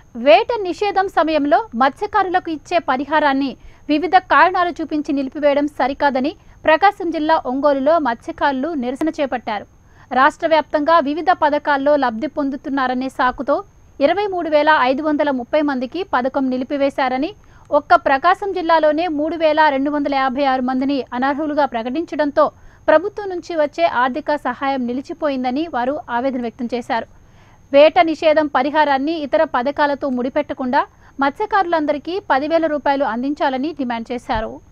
వేట నిషేధం సమయంలో మత్స్యకారులకు ఇచ్చే పరిహారాన్ని వివిధ కారణాలు చూపించి నిలిపివేయడం సరికాదని ప్రకాశం జిల్లా ఒంగోలులో మత్స్యకారులు నిరసన చేపట్టారు రాష్ట్ర వ్యాప్తంగా వివిధ పథకాల్లో లబ్ధి పొందుతున్నారనే సాకుతో ఇరవై మూడు వేల ఐదు వందల ముప్పై మందికి పథకం నిలిపివేశారని ఒక్క ప్రకాశం జిల్లాలోనే మూడు వేల రెండు వందల యాభై ఆరు మందిని అనర్హులుగా ప్రకటించడంతో ప్రభుత్వం నుంచి వచ్చే ఆర్థిక సహాయం నిలిచిపోయిందని వారు ఆవేదన వ్యక్తం చేశారు వేట నిషేధం పరిహారాన్ని ఇతర పథకాలతో ముడిపెట్టకుండా మత్స్యకారులందరికీ పదివేల రూపాయలు అందించాలని డిమాండ్ చేశారు